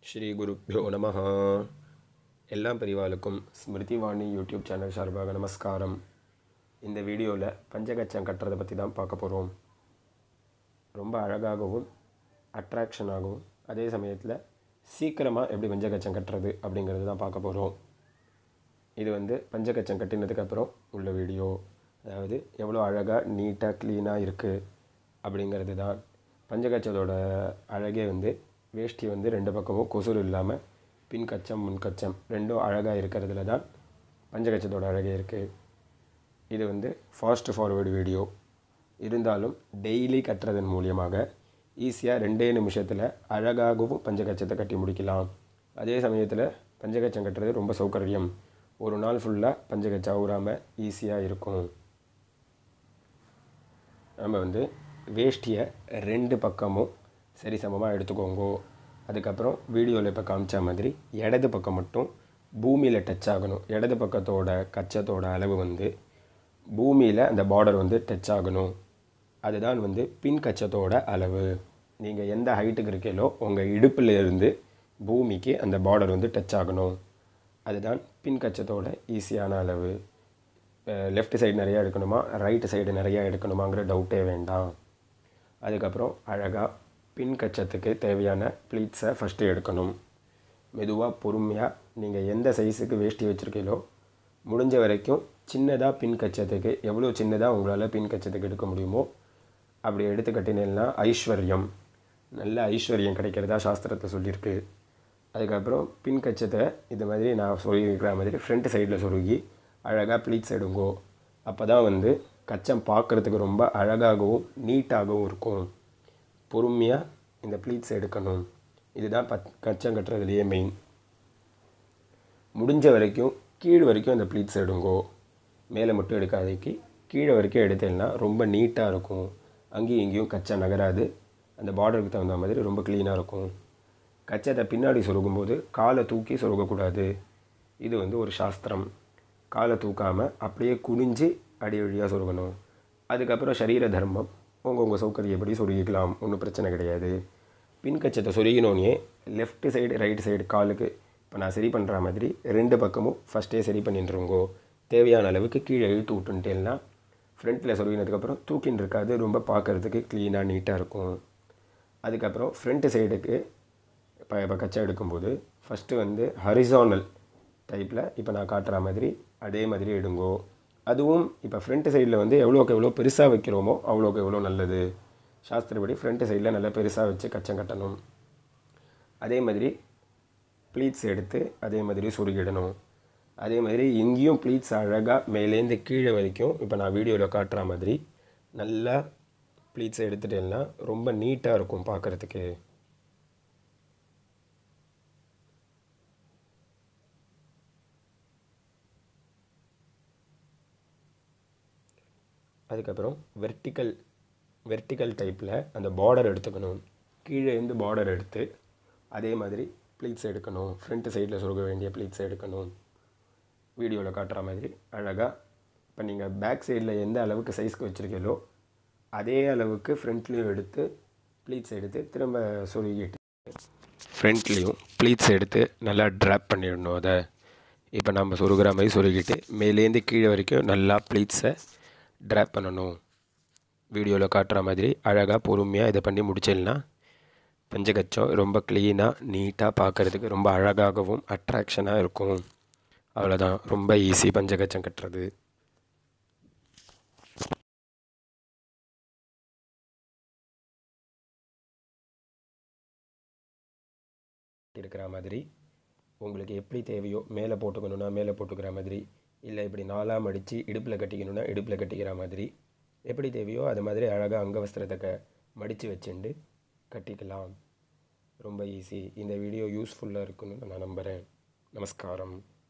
ஸ்ரீ குருப்பியோ நம எல்லா பெரிவாளுக்கும் ஸ்மிருதி வாணி யூடியூப் சேனல் சார்பாக நமஸ்காரம் இந்த வீடியோவில் பஞ்சகச்சம் கட்டுறதை பற்றி தான் பார்க்க போகிறோம் ரொம்ப அழகாகவும் அட்ராக்ஷனாகவும் அதே சமயத்தில் சீக்கிரமாக எப்படி பஞ்சகச்சம் கட்டுறது அப்படிங்கிறது தான் பார்க்க போகிறோம் இது வந்து பஞ்சகச்சம் கட்டினதுக்கப்புறம் உள்ள வீடியோ அதாவது எவ்வளோ அழகாக நீட்டாக க்ளீனாக இருக்குது அப்படிங்கிறது தான் பஞ்சகச்சத்தோட அழகே வந்து வேஷ்டி வந்து ரெண்டு பக்கமும் கொசுறு இல்லாமல் பின் கச்சம் முன் கச்சம் ரெண்டும் அழகாக இருக்கிறதுல தான் பஞ்சகச்சத்தோட அழகே இருக்குது இது வந்து ஃபாஸ்ட் ஃபார்வர்டு வீடியோ இருந்தாலும் டெய்லி கட்டுறதன் மூலியமாக ஈஸியாக ரெண்டே நிமிஷத்தில் அழகாகவும் பஞ்சகச்சத்தை கட்டி முடிக்கலாம் அதே சமயத்தில் பஞ்சகச்சம் கட்டுறது ரொம்ப சௌகரியம் ஒரு நாள் ஃபுல்லாக பஞ்சகச்சம் ஊறாமல் ஈஸியாக இருக்கும் நம்ம வந்து வேஷ்டியை ரெண்டு பக்கமும் சரிசமமாக எடுத்துக்கோங்க அதுக்கப்புறம் வீடியோவில் இப்போ காமிச்ச மாதிரி இடது பக்கம் மட்டும் பூமியில் டச் ஆகணும் இடது பக்கத்தோட கச்சத்தோட அளவு வந்து பூமியில் அந்த பார்டர் வந்து டச் ஆகணும் அதுதான் வந்து பின் கச்சத்தோட அளவு நீங்கள் எந்த ஹைட்டுக்கு இருக்கீங்களோ உங்கள் இடுப்பில் இருந்து பூமிக்கு அந்த பார்டர் வந்து டச் ஆகணும் அதுதான் பின் கச்சத்தோட ஈஸியான அளவு லெஃப்ட் சைடு நிறையா எடுக்கணுமா ரைட்டு சைடு நிறையா எடுக்கணுமாங்கிற டவுட்டே வேண்டாம் அதுக்கப்புறம் அழகாக பின் கச்சத்துக்கு தேவையான ப்ளீட்ஸை ஃபஸ்ட்டு எடுக்கணும் மெதுவாக பொறுமையாக நீங்கள் எந்த சைஸுக்கு வேஷ்டி வச்சுருக்கீங்களோ முடிஞ்ச வரைக்கும் சின்னதாக பின் கச்சத்துக்கு எவ்வளோ சின்னதாக உங்களால் பின் கச்சத்துக்கு எடுக்க முடியுமோ அப்படி எடுத்து கட்டினீங்கன்னா ஐஸ்வர்யம் நல்ல ஐஸ்வர்யம் கிடைக்கிறதா சாஸ்திரத்தில் சொல்லியிருக்கு அதுக்கப்புறம் பின் கச்சத்தை இது மாதிரி நான் சொருகிக்கிற மாதிரி ஃப்ரண்ட் சைடில் சொருகி அழகாக ப்ளீட்ஸ் எடுங்கோ அப்போ தான் வந்து கச்சம் பார்க்குறதுக்கு ரொம்ப அழகாகவும் நீட்டாகவும் இருக்கும் பொறுமையாக இந்த ப்ளீட்ஸ் எடுக்கணும் இதுதான் பத் கச்சம் கட்டுறதுலையே மெயின் முடிஞ்ச வரைக்கும் கீழ் வரைக்கும் அந்த ப்ளீட்ஸ் எடுங்கோ மேலே மட்டும் எடுக்காதைக்கு கீழே வரைக்கும் எடுத்தேன்னா ரொம்ப நீட்டாக இருக்கும் அங்கேயும் இங்கேயும் கச்சம் நகராது அந்த பார்டருக்கு தகுந்த மாதிரி ரொம்ப க்ளீனாக இருக்கும் கச்சத்தை பின்னாடி சொருகும்போது காலை தூக்கி சொருகக்கூடாது இது வந்து ஒரு சாஸ்திரம் காலை தூக்காமல் அப்படியே குனிஞ்சு அடி வழியாக சொருகணும் அதுக்கப்புறம் சரீர தர்மம் உங்கள் உங்கள் சௌகரியப்படி சொருகிக்கலாம் ஒன்றும் பிரச்சனை கிடையாது பின் கச்சத்தை சொருகினோன்னே லெஃப்ட் சைடு ரைட் சைடு காலுக்கு இப்போ நான் சரி பண்ணுற மாதிரி ரெண்டு பக்கமும் ஃபஸ்ட்டே சரி பண்ணிட்டுருங்கோ தேவையான அளவுக்கு கீழே இழுத்து விட்டுன்ட்டேன்னா ஃப்ரண்ட்டில் சொருகினதுக்கப்புறம் தூக்கின்னு இருக்காது ரொம்ப பார்க்குறதுக்கு க்ளீனாக நீட்டாக இருக்கும் அதுக்கப்புறம் ஃப்ரண்ட் சைடுக்கு இப்போ இப்போ கச்சா எடுக்கும்போது ஃபஸ்ட்டு வந்து ஹரிசானல் டைப்பில் இப்போ நான் காட்டுற மாதிரி அதே மாதிரி எடுங்கோ அதுவும் இப்போ ஃப்ரண்ட் சைடில் வந்து எவ்வளோக்கு எவ்வளோ பெருசாக வைக்கிறோமோ அவ்வளோக்கு எவ்வளோ நல்லது சாஸ்திரப்படி ஃப்ரண்ட் சைடில் நல்லா பெருசாக வச்சு கச்சம் கட்டணும் அதே மாதிரி ப்ளீட்ஸ் எடுத்து அதே மாதிரி சுருகிடணும் அதே மாதிரி இங்கேயும் ப்ளீட்ஸ் அழகாக மேலேருந்து கீழே வரைக்கும் இப்போ நான் வீடியோவில் காட்டுற மாதிரி நல்லா ப்ளீட்ஸை எடுத்துட்டேன்னா ரொம்ப நீட்டாக இருக்கும் பார்க்குறதுக்கு அதுக்கப்புறம் வெர்டிக்கல் வெர்டிக்கல் டைப்பில் அந்த பார்டர் எடுத்துக்கணும் கீழே இருந்து பார்டர் எடுத்து அதே மாதிரி ப்ளீட்ஸ் எடுக்கணும் ஃப்ரண்ட் சைடில் சொருக வேண்டிய ப்ளீட்ஸ் எடுக்கணும் வீடியோவில் காட்டுற மாதிரி அழகாக இப்போ நீங்கள் பேக் சைடில் எந்த அளவுக்கு சைஸ்க்கு வச்சுருக்கீங்களோ அதே அளவுக்கு ஃப்ரண்ட்லேயும் எடுத்து ப்ளீட்ஸ் எடுத்து திரும்ப சொருகிட்டு ஃப்ரண்ட்லேயும் ப்ளீட்ஸ் எடுத்து நல்லா ட்ராப் பண்ணிடணும் அதை இப்போ நம்ம சொருகிற மாதிரி சொருகிட்டு மேலேருந்து கீழே வரைக்கும் நல்லா ப்ளீட்ஸை ட்ராப் பண்ணணும் வீடியோவில் காட்டுற மாதிரி அழகாக பொறுமையாக இதை பண்ணி முடிச்சிடலாம் பஞ்சகச்சம் ரொம்ப க்ளீனாக நீட்டாக பார்க்குறதுக்கு ரொம்ப அழகாகவும் அட்ராக்ஷனாக இருக்கும் அவ்வளோதான் ரொம்ப ஈஸி பஞ்சகச்சம் கட்டுறது இருக்கிற மாதிரி உங்களுக்கு எப்படி தேவையோ மேலே போட்டுக்கணுன்னா மேலே போட்டுக்கிற மாதிரி இல்லை இப்படி நாலாக மடித்து இடுப்பில் கட்டிக்கணுன்னா இடுப்பில் கட்டிக்கிற மாதிரி எப்படி தேவையோ அது மாதிரி அழகாக அங்கவஸ்திரத்தை க மடித்து வச்சுண்டு கட்டிக்கலாம் ரொம்ப ஈஸி இந்த வீடியோ யூஸ்ஃபுல்லாக இருக்குன்னு நான் நம்புகிறேன் நமஸ்காரம்